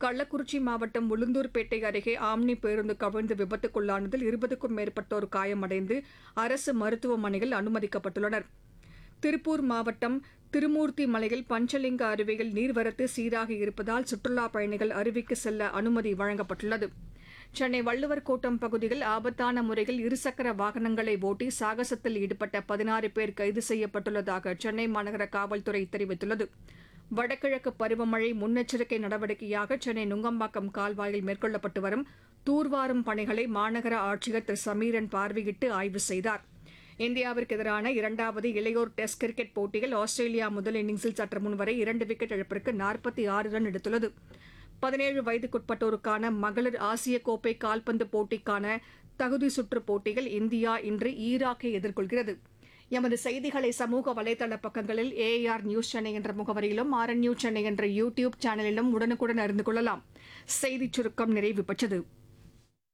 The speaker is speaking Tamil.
கள்ளக்குறிச்சி மாவட்டம் உளுந்தூர்பேட்டை அருகே ஆம்னி பேருந்து கவிழ்ந்து விபத்துக்குள்ளானதில் இருபதுக்கும் மேற்பட்டோர் காயமடைந்து அரசு மருத்துவமனையில் அனுமதிக்கப்பட்டுள்ளனர் திருப்பூர் மாவட்டம் திருமூர்த்தி மலையில் பஞ்சலிங்க அருவியில் நீர்வரத்து சீராக இருப்பதால் சுற்றுலாப் பயணிகள் அருவிக்கு செல்ல அனுமதி வழங்கப்பட்டுள்ளது சென்னை வள்ளுவர் கோட்டம் பகுதியில் ஆபத்தான முறையில் இருசக்கர வாகனங்களை ஓட்டி சாகசத்தில் ஈடுபட்ட பதினாறு பேர் கைது செய்யப்பட்டுள்ளதாக சென்னை மாநகர காவல்துறை தெரிவித்துள்ளது வடகிழக்கு பருவமழை முன்னெச்சரிக்கை நடவடிக்கையாக சென்னை நுங்கம்பாக்கம் கால்வாயில் மேற்கொள்ளப்பட்டு வரும் தூர்வாரும் பணிகளை மாநகர ஆட்சியர் திரு சமீரன் பார்வையிட்டு ஆய்வு செய்தார் இந்தியாவிற்கு எதிரான இரண்டாவது இளையோர் டெஸ்ட் கிரிக்கெட் போட்டியில் ஆஸ்திரேலியா முதல் இன்னிங்ஸில் சற்று முன்வரை இரண்டு விக்கெட் இழப்பிற்கு நாற்பத்தி ஆறு ரன் எடுத்துள்ளது பதினேழு வயதுக்குட்பட்டோருக்கான மகளிர் ஆசிய கோப்பை கால்பந்து போட்டிக்கான தகுதி சுற்று போட்டியில் இந்தியா இன்று ஈராக்கை எதிர்கொள்கிறது எமது செய்திகளை சமூக வலைதள பக்கங்களில் ஏஆர் நியூஸ் சென்னை என்ற முகவரியிலும் ஆர்என் நியூஸ் சென்னை என்ற யூ டியூப் சேனலிலும் உடனுக்குடன் அறிந்து கொள்ளலாம் செய்திச் சுருக்கம் நிறைவு பெற்றது